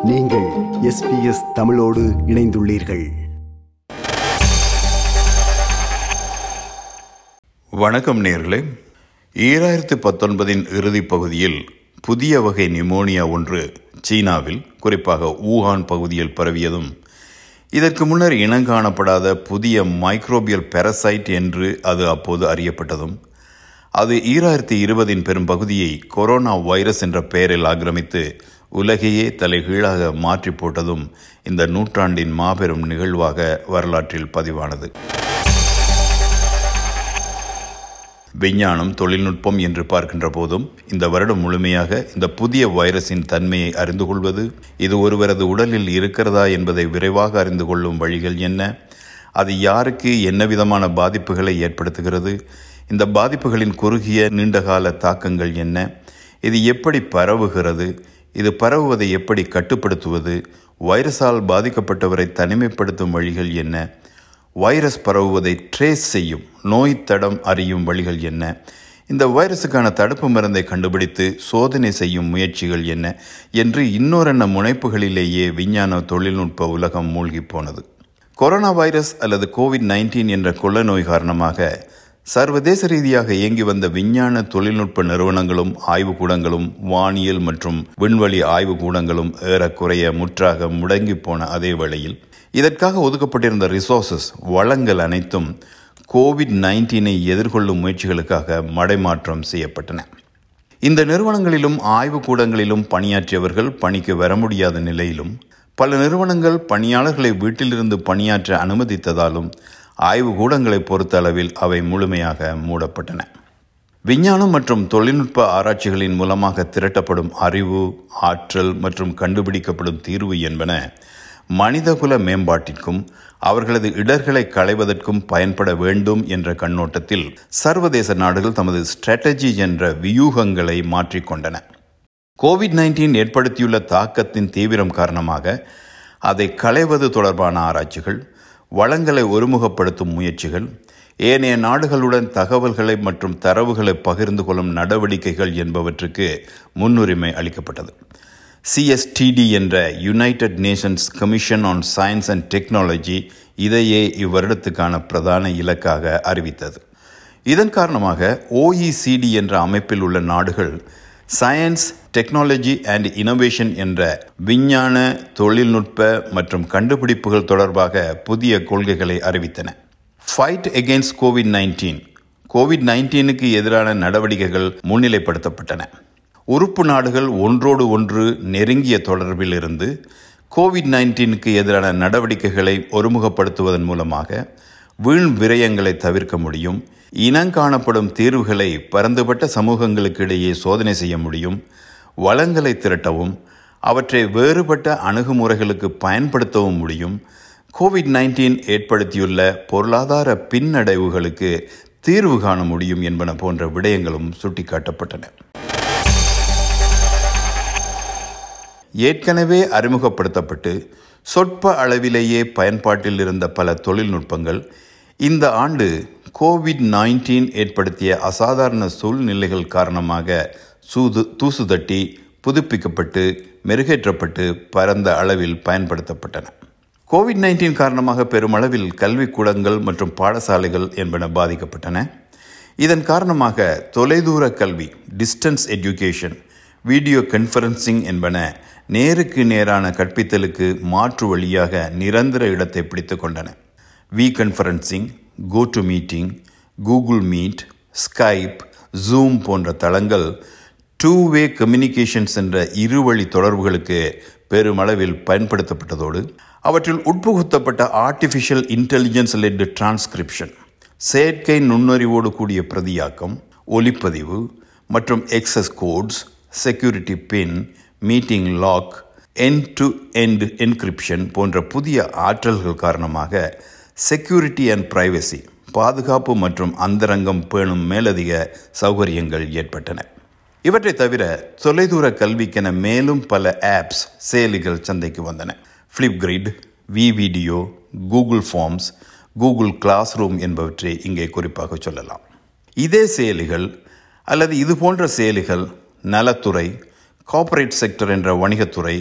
நீங்கள் எஸ்பிஎஸ் தமிழோடு இணைந்துள்ளீர்கள் வணக்கம் நேர்களே ஈராயிரத்து பத்தொன்பதின் இறுதிப் பகுதியில் புதிய வகை நிமோனியா ஒன்று சீனாவில் குறிப்பாக ஊகான் பகுதியில் பரவியதும் இதற்கு முன்னர் இனங்காணப்படாத புதிய மைக்ரோபியல் பெரசைட் என்று அது அப்போது அறியப்பட்டதும் அது ஈராயிரத்தி இருபதின் பெரும் பகுதியை கொரோனா வைரஸ் என்ற பெயரில் ஆக்கிரமித்து உலகையே தலைகீழாக மாற்றி போட்டதும் இந்த நூற்றாண்டின் மாபெரும் நிகழ்வாக வரலாற்றில் பதிவானது விஞ்ஞானம் தொழில்நுட்பம் என்று பார்க்கின்ற போதும் இந்த வருடம் முழுமையாக இந்த புதிய வைரஸின் தன்மையை அறிந்து கொள்வது இது ஒருவரது உடலில் இருக்கிறதா என்பதை விரைவாக அறிந்து கொள்ளும் வழிகள் என்ன அது யாருக்கு என்ன விதமான பாதிப்புகளை ஏற்படுத்துகிறது இந்த பாதிப்புகளின் குறுகிய நீண்டகால தாக்கங்கள் என்ன இது எப்படி பரவுகிறது இது பரவுவதை எப்படி கட்டுப்படுத்துவது வைரஸால் பாதிக்கப்பட்டவரை தனிமைப்படுத்தும் வழிகள் என்ன வைரஸ் பரவுவதை ட்ரேஸ் செய்யும் நோய் தடம் அறியும் வழிகள் என்ன இந்த வைரஸுக்கான தடுப்பு மருந்தை கண்டுபிடித்து சோதனை செய்யும் முயற்சிகள் என்ன என்று இன்னொரென்ன முனைப்புகளிலேயே விஞ்ஞான தொழில்நுட்ப உலகம் மூழ்கி போனது கொரோனா வைரஸ் அல்லது கோவிட் நைன்டீன் என்ற கொள்ள நோய் காரணமாக சர்வதேச ரீதியாக இயங்கி வந்த விஞ்ஞான தொழில்நுட்ப நிறுவனங்களும் ஆய்வுக்கூடங்களும் வானியல் மற்றும் விண்வெளி ஆய்வுக்கூடங்களும் ஏறக்குறைய முற்றாக முடங்கி போன அதே வேளையில் இதற்காக ஒதுக்கப்பட்டிருந்த ரிசோர்சஸ் வளங்கள் அனைத்தும் கோவிட் நைன்டீனை எதிர்கொள்ளும் முயற்சிகளுக்காக மடைமாற்றம் செய்யப்பட்டன இந்த நிறுவனங்களிலும் ஆய்வுக்கூடங்களிலும் பணியாற்றியவர்கள் பணிக்கு வர முடியாத நிலையிலும் பல நிறுவனங்கள் பணியாளர்களை வீட்டிலிருந்து பணியாற்ற அனுமதித்ததாலும் ஆய்வு கூடங்களை பொறுத்த அளவில் அவை முழுமையாக மூடப்பட்டன விஞ்ஞானம் மற்றும் தொழில்நுட்ப ஆராய்ச்சிகளின் மூலமாக திரட்டப்படும் அறிவு ஆற்றல் மற்றும் கண்டுபிடிக்கப்படும் தீர்வு என்பன மனிதகுல மேம்பாட்டிற்கும் அவர்களது இடர்களை களைவதற்கும் பயன்பட வேண்டும் என்ற கண்ணோட்டத்தில் சர்வதேச நாடுகள் தமது ஸ்ட்ராட்டஜி என்ற வியூகங்களை மாற்றிக்கொண்டன கோவிட் நைன்டீன் ஏற்படுத்தியுள்ள தாக்கத்தின் தீவிரம் காரணமாக அதை களைவது தொடர்பான ஆராய்ச்சிகள் வளங்களை ஒருமுகப்படுத்தும் முயற்சிகள் ஏனைய நாடுகளுடன் தகவல்களை மற்றும் தரவுகளை பகிர்ந்து கொள்ளும் நடவடிக்கைகள் என்பவற்றுக்கு முன்னுரிமை அளிக்கப்பட்டது சிஎஸ்டிடி என்ற United Nations commission on science and technology இதையே இவ்வருடத்துக்கான பிரதான இலக்காக அறிவித்தது இதன் காரணமாக ஓஇசிடி என்ற அமைப்பில் உள்ள நாடுகள் சயின்ஸ் டெக்னாலஜி அண்ட் இனோவேஷன் என்ற விஞ்ஞான தொழில்நுட்ப மற்றும் கண்டுபிடிப்புகள் தொடர்பாக புதிய கொள்கைகளை அறிவித்தன fight against Covid nineteen Covid நைன்டீனுக்கு எதிரான நடவடிக்கைகள் முன்னிலைப்படுத்தப்பட்டன உறுப்பு நாடுகள் ஒன்றோடு ஒன்று நெருங்கிய தொடர்பில் இருந்து கோவிட் நைன்டீனுக்கு எதிரான நடவடிக்கைகளை ஒருமுகப்படுத்துவதன் மூலமாக வீண் விரயங்களை தவிர்க்க முடியும் இனங்காணப்படும் தீர்வுகளை பரந்துபட்ட சமூகங்களுக்கு இடையே சோதனை செய்ய முடியும் வளங்களை திரட்டவும் அவற்றை வேறுபட்ட அணுகுமுறைகளுக்கு பயன்படுத்தவும் முடியும் கோவிட் நைன்டீன் ஏற்படுத்தியுள்ள பொருளாதார பின்னடைவுகளுக்கு தீர்வு காண முடியும் என்பன போன்ற விடயங்களும் சுட்டிக்காட்டப்பட்டன ஏற்கனவே அறிமுகப்படுத்தப்பட்டு சொற்ப அளவிலேயே பயன்பாட்டில் இருந்த பல தொழில்நுட்பங்கள் இந்த ஆண்டு கோவிட் நைன்டீன் ஏற்படுத்திய அசாதாரண சூழ்நிலைகள் காரணமாக சூது தூசு தட்டி புதுப்பிக்கப்பட்டு மெருகேற்றப்பட்டு பரந்த அளவில் பயன்படுத்தப்பட்டன கோவிட் நைன்டீன் காரணமாக பெருமளவில் கல்விக்கூடங்கள் மற்றும் பாடசாலைகள் என்பன பாதிக்கப்பட்டன இதன் காரணமாக தொலைதூர கல்வி டிஸ்டன்ஸ் எஜுகேஷன் வீடியோ கன்ஃபரன்சிங் என்பன நேருக்கு நேரான கற்பித்தலுக்கு மாற்று வழியாக நிரந்தர இடத்தை பிடித்து கொண்டன வி conferencing GoToMeeting Google Meet Skype Zoom போன்ற தளங்கள் டூ வே கம்யூனிகேஷன்ஸ் என்ற இருவழி தொடர்புகளுக்கு பெருமளவில் பயன்படுத்தப்பட்டதோடு அவற்றில் உட்புகுத்தப்பட்ட ஆர்டிஃபிஷியல் இன்டெலிஜென்ஸ் லெட் டிரான்ஸ்கிரிப்ஷன் செயற்கை நுண்ணறிவோடு கூடிய பிரதியாக்கம் ஒலிப்பதிவு மற்றும் access codes security pin meeting lock end to end encryption போன்ற புதிய ஆற்றல்கள் காரணமாக செக்யூரிட்டி அண்ட் பிரைவசி பாதுகாப்பு மற்றும் அந்தரங்கம் பேணும் மேலதிக சௌகரியங்கள் ஏற்பட்டன இவற்றை தவிர தொலைதூர கல்விக்கென மேலும் பல ஆப்ஸ் செயலிகள் சந்தைக்கு வந்தன ஃப்ளிப்கிரிட் வி video Google forms Google classroom என்பவற்றை இங்கே குறிப்பாக சொல்லலாம் இதே செயலிகள் அல்லது இது போன்ற செயலிகள் நலத்துறை கார்ப்பரேட் செக்டர் என்ற வணிகத்துறை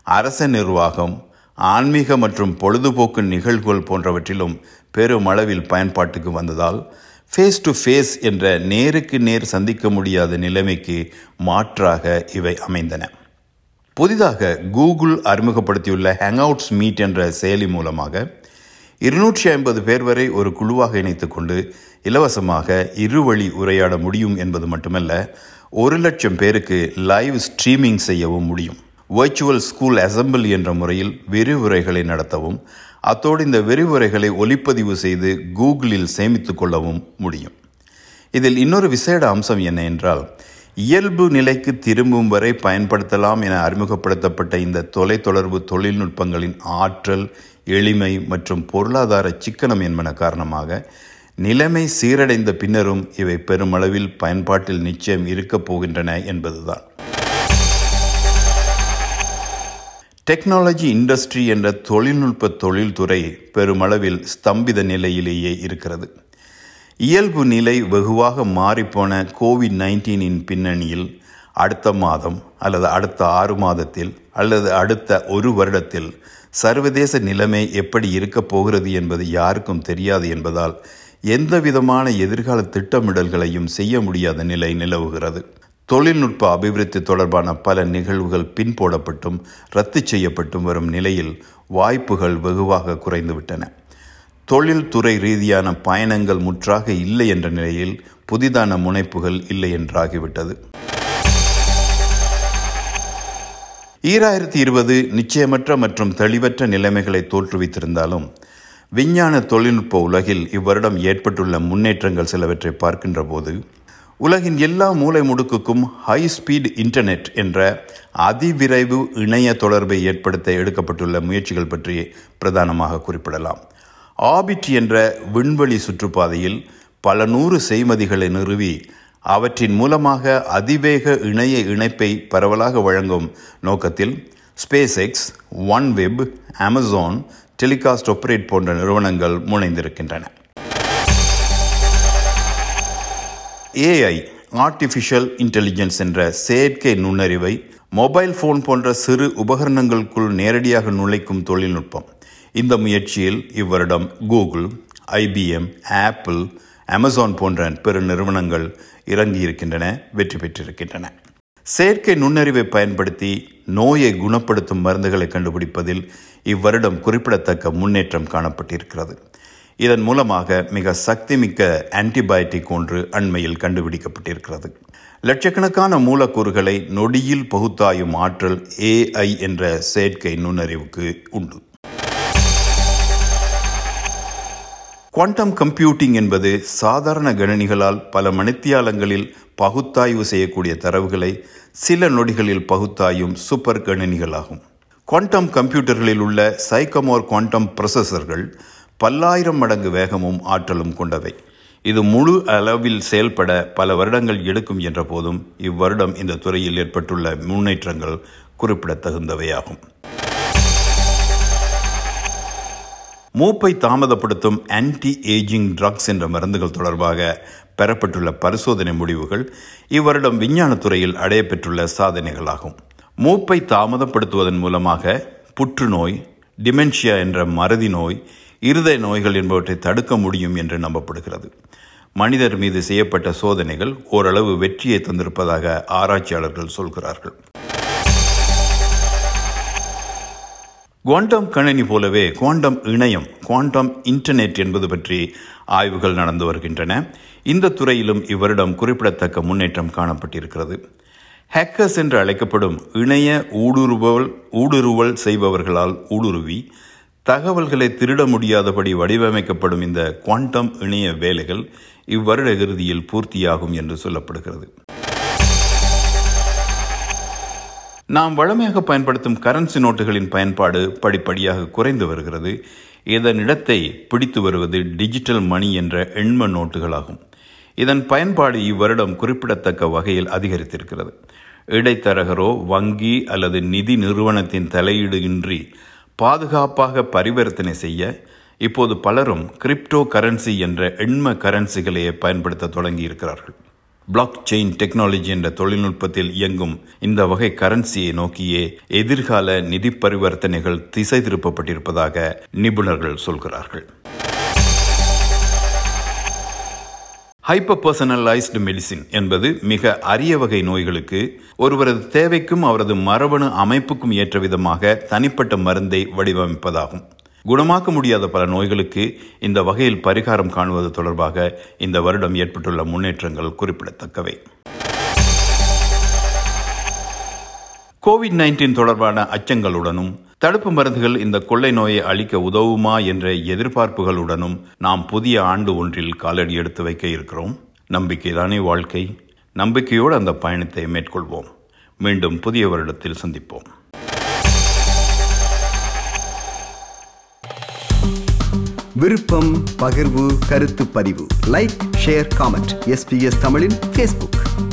அரச நிர்வாகம் ஆன்மீக மற்றும் பொழுதுபோக்கு நிகழ்வுகள் போன்றவற்றிலும் பெருமளவில் பயன்பாட்டுக்கு வந்ததால் ஃபேஸ் டு ஃபேஸ் என்ற நேருக்கு நேர் சந்திக்க முடியாத நிலைமைக்கு மாற்றாக இவை அமைந்தன புதிதாக கூகுள் அறிமுகப்படுத்தியுள்ள ஹேங்அவுட்ஸ் மீட் என்ற செயலி மூலமாக இருநூற்றி ஐம்பது பேர் வரை ஒரு குழுவாக இணைத்துக் கொண்டு இலவசமாக இருவழி உரையாட முடியும் என்பது மட்டுமல்ல ஒரு லட்சம் பேருக்கு லைவ் ஸ்ட்ரீமிங் செய்யவும் முடியும் வர்ச்சுவல் ஸ்கூல் அசம்பிளி என்ற முறையில் விரிவுரைகளை நடத்தவும் அத்தோடு இந்த விரிவுரைகளை ஒலிப்பதிவு செய்து கூகுளில் சேமித்து கொள்ளவும் முடியும் இதில் இன்னொரு விசேட அம்சம் என்ன என்றால் இயல்பு நிலைக்கு திரும்பும் வரை பயன்படுத்தலாம் என அறிமுகப்படுத்தப்பட்ட இந்த தொலைத்தொடர்பு தொழில்நுட்பங்களின் ஆற்றல் எளிமை மற்றும் பொருளாதார சிக்கனம் என்பன காரணமாக நிலைமை சீரடைந்த பின்னரும் இவை பெருமளவில் பயன்பாட்டில் நிச்சயம் இருக்கப் போகின்றன என்பதுதான் டெக்னாலஜி இண்டஸ்ட்ரி என்ற தொழில்நுட்ப தொழில்துறை பெருமளவில் ஸ்தம்பித நிலையிலேயே இருக்கிறது இயல்பு நிலை வெகுவாக மாறிப்போன கோவிட் நைன்டீனின் பின்னணியில் அடுத்த மாதம் அல்லது அடுத்த ஆறு மாதத்தில் அல்லது அடுத்த ஒரு வருடத்தில் சர்வதேச நிலைமை எப்படி இருக்கப் போகிறது என்பது யாருக்கும் தெரியாது என்பதால் எந்த விதமான எதிர்கால திட்டமிடல்களையும் செய்ய முடியாத நிலை நிலவுகிறது தொழில்நுட்ப அபிவிருத்தி தொடர்பான பல நிகழ்வுகள் பின்போடப்பட்டும் ரத்து செய்யப்பட்டும் வரும் நிலையில் வாய்ப்புகள் வெகுவாக குறைந்துவிட்டன தொழில்துறை ரீதியான பயணங்கள் முற்றாக இல்லை என்ற நிலையில் புதிதான முனைப்புகள் இல்லை என்றாகிவிட்டது ஈராயிரத்தி இருபது நிச்சயமற்ற மற்றும் தெளிவற்ற நிலைமைகளை தோற்றுவித்திருந்தாலும் விஞ்ஞான தொழில்நுட்ப உலகில் இவ்வருடம் ஏற்பட்டுள்ள முன்னேற்றங்கள் சிலவற்றை பார்க்கின்ற போது உலகின் எல்லா மூலை முடுக்குக்கும் ஹை ஸ்பீட் இன்டர்நெட் என்ற அதிவிரைவு இணைய தொடர்பை ஏற்படுத்த எடுக்கப்பட்டுள்ள முயற்சிகள் பற்றி பிரதானமாக குறிப்பிடலாம் ஆபிட் என்ற விண்வெளி சுற்றுப்பாதையில் பல நூறு செய்மதிகளை நிறுவி அவற்றின் மூலமாக அதிவேக இணைய இணைப்பை பரவலாக வழங்கும் நோக்கத்தில் SpaceX OneWeb Amazon டெலிகாஸ்ட் ஒப்பரேட் போன்ற நிறுவனங்கள் முனைந்திருக்கின்றன ஏஐ ஆர்டிஃபிஷியல் இன்டெலிஜென்ஸ் என்ற செயற்கை நுண்ணறிவை மொபைல் ஃபோன் போன்ற சிறு உபகரணங்களுக்குள் நேரடியாக நுழைக்கும் தொழில்நுட்பம் இந்த முயற்சியில் இவ்வருடம் கூகுள் ஐபிஎம் ஆப்பிள் அமேசான் போன்ற பெரு நிறுவனங்கள் இறங்கியிருக்கின்றன வெற்றி பெற்றிருக்கின்றன செயற்கை நுண்ணறிவை பயன்படுத்தி நோயை குணப்படுத்தும் மருந்துகளை கண்டுபிடிப்பதில் இவ்வருடம் குறிப்பிடத்தக்க முன்னேற்றம் காணப்பட்டிருக்கிறது இதன் மூலமாக மிக சக்திமிக்க ஆன்டிபயோட்டிக் ஒன்று அண்மையில் கண்டுபிடிக்கப்பட்டிருக்கிறது லட்சக்கணக்கான மூலக்கூறுகளை நொடியில் பகுத்தாயும் ஆற்றல் ஏஐ என்ற செயற்கை நுண்ணறிவுக்கு உண்டு குவாண்டம் கம்ப்யூட்டிங் என்பது சாதாரண கணினிகளால் பல மணித்தியாலங்களில் பகுத்தாய்வு செய்யக்கூடிய தரவுகளை சில நொடிகளில் பகுத்தாயும் சூப்பர் கணினிகளாகும் குவாண்டம் கம்ப்யூட்டர்களில் உள்ள சைக்கமோர் குவாண்டம் ப்ரொசஸர்கள் பல்லாயிரம் மடங்கு வேகமும் ஆற்றலும் கொண்டவை இது முழு அளவில் செயல்பட பல வருடங்கள் எடுக்கும் என்ற போதும் இவ்வருடம் இந்த துறையில் ஏற்பட்டுள்ள முன்னேற்றங்கள் குறிப்பிடத்தகுந்தவையாகும் மூப்பை தாமதப்படுத்தும் ஆன்டி ஏஜிங் ட்ரக்ஸ் என்ற மருந்துகள் தொடர்பாக பெறப்பட்டுள்ள பரிசோதனை முடிவுகள் இவ்வருடம் விஞ்ஞானத்துறையில் அடையப்பெற்றுள்ள சாதனைகளாகும் மூப்பை தாமதப்படுத்துவதன் மூலமாக புற்றுநோய் டிமென்ஷியா என்ற மறதி நோய் இருதய நோய்கள் என்பவற்றை தடுக்க முடியும் என்று நம்பப்படுகிறது மனிதர் மீது செய்யப்பட்ட சோதனைகள் ஓரளவு வெற்றியை தந்திருப்பதாக ஆராய்ச்சியாளர்கள் சொல்கிறார்கள் குவாண்டம் கணினி போலவே குவாண்டம் இணையம் குவாண்டம் இன்டர்நெட் என்பது பற்றி ஆய்வுகள் நடந்து வருகின்றன இந்த துறையிலும் இவ்வருடம் குறிப்பிடத்தக்க முன்னேற்றம் காணப்பட்டிருக்கிறது ஹேக்கர்ஸ் என்று அழைக்கப்படும் இணைய ஊடுருவல் ஊடுருவல் செய்பவர்களால் ஊடுருவி தகவல்களை திருட முடியாதபடி வடிவமைக்கப்படும் இந்த குவாண்டம் இணைய வேலைகள் இவ்வருட இறுதியில் பூர்த்தியாகும் என்று சொல்லப்படுகிறது நாம் வழமையாக பயன்படுத்தும் கரன்சி நோட்டுகளின் பயன்பாடு படிப்படியாக குறைந்து வருகிறது இதன் இடத்தை பிடித்து வருவது டிஜிட்டல் மணி என்ற எண்ம நோட்டுகளாகும் இதன் பயன்பாடு இவ்வருடம் குறிப்பிடத்தக்க வகையில் அதிகரித்திருக்கிறது இடைத்தரகரோ வங்கி அல்லது நிதி நிறுவனத்தின் தலையீடு இன்றி பாதுகாப்பாக பரிவர்த்தனை செய்ய இப்போது பலரும் கிரிப்டோ கரன்சி என்ற எண்ம கரன்சிகளையே பயன்படுத்த தொடங்கி இருக்கிறார்கள் பிளாக் செயின் டெக்னாலஜி என்ற தொழில்நுட்பத்தில் இயங்கும் இந்த வகை கரன்சியை நோக்கியே எதிர்கால நிதி பரிவர்த்தனைகள் திசை திருப்பப்பட்டிருப்பதாக நிபுணர்கள் சொல்கிறார்கள் ஹைப்பர் பர்சனலைஸ்டு மெடிசின் என்பது மிக அரிய வகை நோய்களுக்கு ஒருவரது தேவைக்கும் அவரது மரபணு அமைப்புக்கும் ஏற்ற விதமாக தனிப்பட்ட மருந்தை வடிவமைப்பதாகும் குணமாக்க முடியாத பல நோய்களுக்கு இந்த வகையில் பரிகாரம் காணுவது தொடர்பாக இந்த வருடம் ஏற்பட்டுள்ள முன்னேற்றங்கள் குறிப்பிடத்தக்கவை கோவிட் நைன்டீன் தொடர்பான அச்சங்களுடனும் தடுப்பு மருந்துகள் இந்த கொள்ளை நோயை அழிக்க உதவுமா என்ற எதிர்பார்ப்புகளுடனும் நாம் புதிய ஆண்டு ஒன்றில் காலடி எடுத்து வைக்க இருக்கிறோம் நம்பிக்கைதானே வாழ்க்கை நம்பிக்கையோடு அந்த பயணத்தை மேற்கொள்வோம் மீண்டும் புதிய வருடத்தில் சந்திப்போம் விருப்பம் பகிர்வு கருத்து பதிவு லைக் ஷேர் காமெண்ட் எஸ்பிஎஸ் தமிழின் ஃபேஸ்புக்